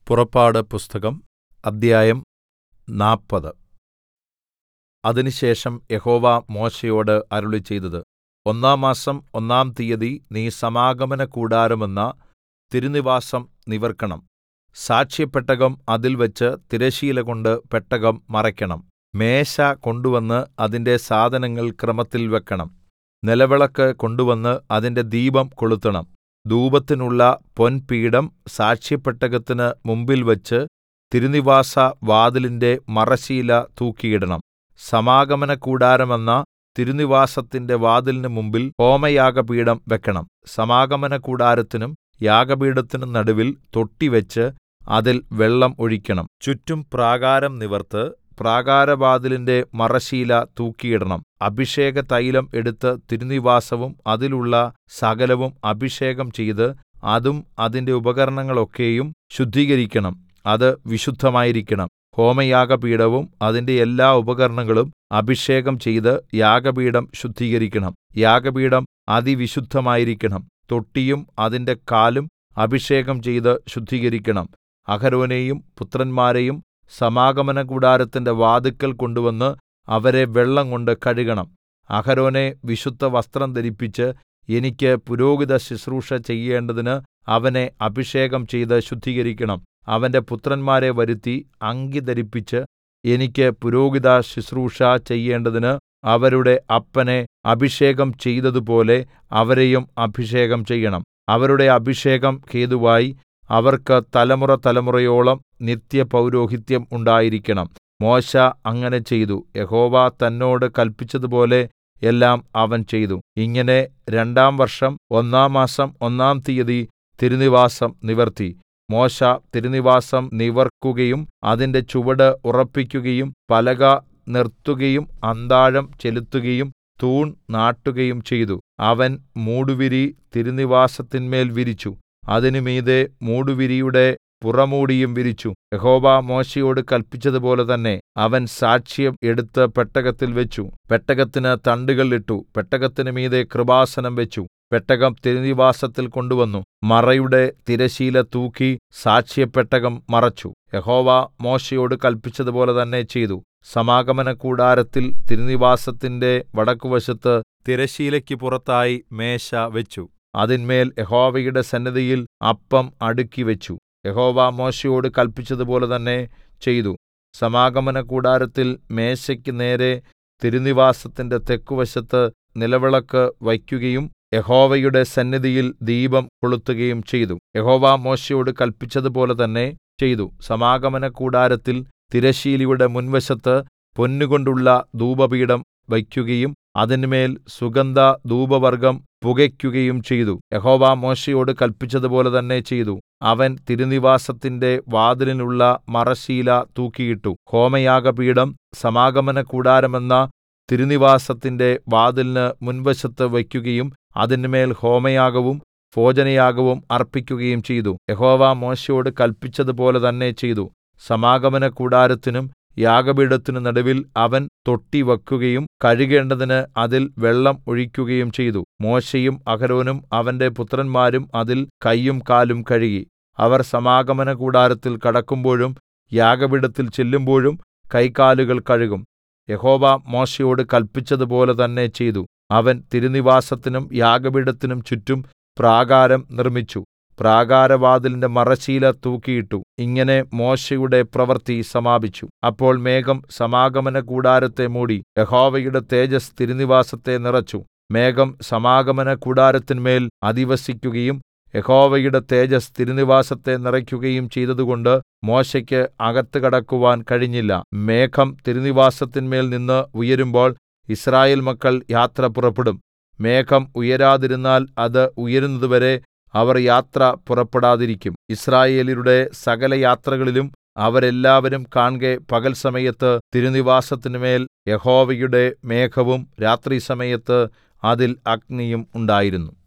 പുറപ്പാട് പുസ്തകം അദ്ധ്യായം നാൽപ്പത് അതിനുശേഷം യഹോവ മോശെയോട് അരുളിച്ചെയ്തത് ഒന്നാം മാസം ഒന്നാം തീയതി നീ സമാഗമനകൂടാരമെന്ന തിരുനിവാസം നിവിർക്കണം സാക്ഷ്യപെട്ടകം അതിൽ വെച്ച് തിരശ്ശീലകൊണ്ട് പെട്ടകം മറയ്ക്കണം മേശ കൊണ്ടുവന്ന് അതിന്റെ സാധനങ്ങൾ ക്രമത്തിൽ വെക്കണം നിലവിളക്ക് കൊണ്ടുവന്ന് അതിന്റെ ദീപം കൊളുത്തണം ധൂപത്തിനുള്ള പൊൻപീഠം സാക്ഷ്യപെട്ടകത്തിന് മുമ്പിൽ വെച്ച് തിരുനിവാസ വാതിലിന്റെ മറശ്ശീല തൂക്കിയിടണം സമാഗമനകൂടാരമെന്ന തിരുനിവാസത്തിന്റെ വാതിലിന് മുമ്പിൽ ഹോമയാഗപീഠം വെക്കണം സമാഗമനകൂടാരത്തിനും യാഗപീഠത്തിനും നടുവിൽ തൊട്ടിവെച്ച് അതിൽ വെള്ളം ഒഴിക്കണം ചുറ്റും പ്രാകാരം നിവർത്ത് പ്രാകാരവാതിലിന്റെ മറശ്ശീല തൂക്കിയിടണം അഭിഷേകതൈലം എടുത്ത് തിരുനിവാസവും അതിലുള്ള സകലവും അഭിഷേകം ചെയ്ത് അതും അതിന്റെ ഉപകരണങ്ങളൊക്കെയും ശുദ്ധീകരിക്കണം അത് വിശുദ്ധമായിരിക്കണം ഹോമയാഗപീഠവും അതിന്റെ എല്ലാ ഉപകരണങ്ങളും അഭിഷേകം ചെയ്ത് യാഗപീഠം ശുദ്ധീകരിക്കണം യാഗപീഠം അതിവിശുദ്ധമായിരിക്കണം തൊട്ടിയും അതിന്റെ കാലും അഭിഷേകം ചെയ്ത് ശുദ്ധീകരിക്കണം അഹരോനെയും പുത്രന്മാരെയും സമാഗമനകൂടാരത്തിന്റെ വാതിൽക്കൽ കൊണ്ടുവന്ന് അവരെ വെള്ളംകൊണ്ട് കഴുകണം അഹരോനെ വിശുദ്ധവസ്ത്രം ധരിപ്പിച്ച് എനിക്ക് പുരോഹിത ശുശ്രൂഷ ചെയ്യേണ്ടതിന് അവനെ അഭിഷേകം ചെയ്ത് ശുദ്ധീകരിക്കണം അവന്റെ പുത്രന്മാരെ വരുത്തി അങ്കി ധരിപ്പിച്ച് എനിക്ക് പുരോഹിത ശുശ്രൂഷ ചെയ്യേണ്ടതിന് അവരുടെ അപ്പനെ അഭിഷേകം ചെയ്തതുപോലെ അവരെയും അഭിഷേകം ചെയ്യണം അവരുടെ അഭിഷേകം ഹേതുവായി അവർക്ക് തലമുറതലമുറയോളം നിത്യപൗരോഹിത്യം ഉണ്ടായിരിക്കണം മോശെ അങ്ങനെ ചെയ്തു യഹോവ തന്നോട് കല്പിച്ചതുപോലെ എല്ലാം അവൻ ചെയ്തു ഇങ്ങനെ രണ്ടാം വർഷം ഒന്നാം മാസം ഒന്നാം തീയതി തിരുനിവാസം നിവർത്തി മോശെ തിരുനിവാസം നിവർക്കുകയും അതിന്റെ ചുവട് ഉറപ്പിക്കുകയും പലക നിർത്തുകയും അന്താഴം ചെലുത്തുകയും തൂൺ നാട്ടുകയും ചെയ്തു അവൻ മൂടുവിരി തിരുനിവാസത്തിന്മേൽ വിരിച്ചു അതിന് മീതെ മൂടുവിരിയുടെ പുറമൂടിയും വിരിച്ചു യഹോവ മോശെയോട് കല്പിച്ചതുപോലെ തന്നെ അവൻ സാക്ഷ്യം എടുത്ത് പെട്ടകത്തിൽ വെച്ചു പെട്ടകത്തിന് തണ്ടുകൾ ഇട്ടു പെട്ടകത്തിന് മീതെ കൃപാസനം വെച്ചു പെട്ടകം തിരുനിവാസത്തിൽ കൊണ്ടുവന്നു മറയുടെ തിരശ്ശീല തൂക്കി സാക്ഷ്യപെട്ടകം മറച്ചു യഹോവ മോശെയോട് കല്പിച്ചതുപോലെ തന്നെ ചെയ്തു സമാഗമനകൂടാരത്തിൽ തിരുനിവാസത്തിന്റെ വടക്കുവശത്ത് തിരശ്ശീലയ്ക്ക് പുറത്തായി മേശ വെച്ചു അതിന്മേൽ യഹോവയുടെ സന്നിധിയിൽ അപ്പം അടുക്കിവെച്ചു യഹോവ മോശെയോട് കല്പിച്ചതുപോലെ തന്നെ ചെയ്തു സമാഗമനകൂടാരത്തിൽ മേശയ്ക്ക് നേരെ തിരുനിവാസത്തിന്റെ തെക്കുവശത്ത് നിലവിളക്ക് വയ്ക്കുകയും യഹോവയുടെ സന്നിധിയിൽ ദീപം കൊളുത്തുകയും ചെയ്തു യഹോവ മോശെയോട് കല്പിച്ചതുപോലെ തന്നെ ചെയ്തു സമാഗമനകൂടാരത്തിൽ തിരശ്ശീലയുടെ മുൻവശത്ത് പൊന്നുകൊണ്ടുള്ള ധൂപപീഠം വയ്ക്കുകയും അതിന്മേൽ സുഗന്ധ ധൂപവർഗ്ഗം പുകയ്ക്കുകയും ചെയ്തു യഹോവ മോശെയോട് കല്പിച്ചതുപോലെ തന്നെ ചെയ്തു അവൻ തിരുനിവാസത്തിന്റെ വാതിലിനുള്ള മറശ്ശീല തൂക്കിയിട്ടു ഹോമയാഗപീഠം സമാഗമനകൂടാരമെന്ന തിരുനിവാസത്തിന്റെ വാതിലിന് മുൻവശത്ത് വയ്ക്കുകയും അതിന്മേൽ ഹോമയാഗവും ഭോജനയാഗവും അർപ്പിക്കുകയും ചെയ്തു യഹോവ മോശെയോട് കല്പിച്ചതുപോലെ തന്നെ ചെയ്തു സമാഗമനകൂടാരത്തിനും യാഗപീഠത്തിനും നടുവിൽ അവൻ തൊട്ടി വെക്കുകയും കഴുകേണ്ടതിന് അതിൽ വെള്ളം ഒഴിക്കുകയും ചെയ്തു മോശെയും അഹരോനും അവന്റെ പുത്രന്മാരും അതിൽ കയ്യും കാലും കഴുകി അവർ സമാഗമനകൂടാരത്തിൽ കടക്കുമ്പോഴും യാഗപീഠത്തിൽ ചെല്ലുമ്പോഴും കൈകാലുകൾ കഴുകും യഹോവ മോശെയോട് കല്പിച്ചതുപോലെ തന്നെ ചെയ്തു അവൻ തിരുനിവാസത്തിനും യാഗപീഠത്തിനും ചുറ്റും പ്രാകാരം നിർമ്മിച്ചു പ്രാകാരവാതിലിന്റെ മറശ്ശീല തൂക്കിയിട്ടു ഇങ്ങനെ മോശെയുടെ പ്രവൃത്തി സമാപിച്ചു അപ്പോൾ മേഘം സമാഗമനകൂടാരത്തെ മൂടി യഹോവയുടെ തേജസ്സ് തിരുനിവാസത്തെ നിറച്ചു മേഘം സമാഗമനകൂടാരത്തിന്മേൽ അധിവസിക്കുകയും യഹോവയുടെ തേജസ്സ് തിരുനിവാസത്തെ നിറയ്ക്കുകയും ചെയ്തതുകൊണ്ട് മോശെക്ക് അകത്ത് കടക്കുവാൻ കഴിഞ്ഞില്ല മേഘം തിരുനിവാസത്തിന്മേൽ നിന്ന് ഉയരുമ്പോൾ യിസ്രായേൽ മക്കൾ യാത്ര പുറപ്പെടും മേഘം ഉയരാതിരുന്നാൽ അത് ഉയരുന്നതുവരെ അവർ യാത്ര പുറപ്പെടാതിരിക്കും യിസ്രായേല്യരുടെ സകല യാത്രകളിലും അവരെല്ലാവരും കാൺകെ പകൽ സമയത്ത് തിരുനിവാസത്തിന്മേൽ യഹോവയുടെ മേഘവും രാത്രിസമയത്ത് അതിൽ അഗ്നിയും ഉണ്ടായിരുന്നു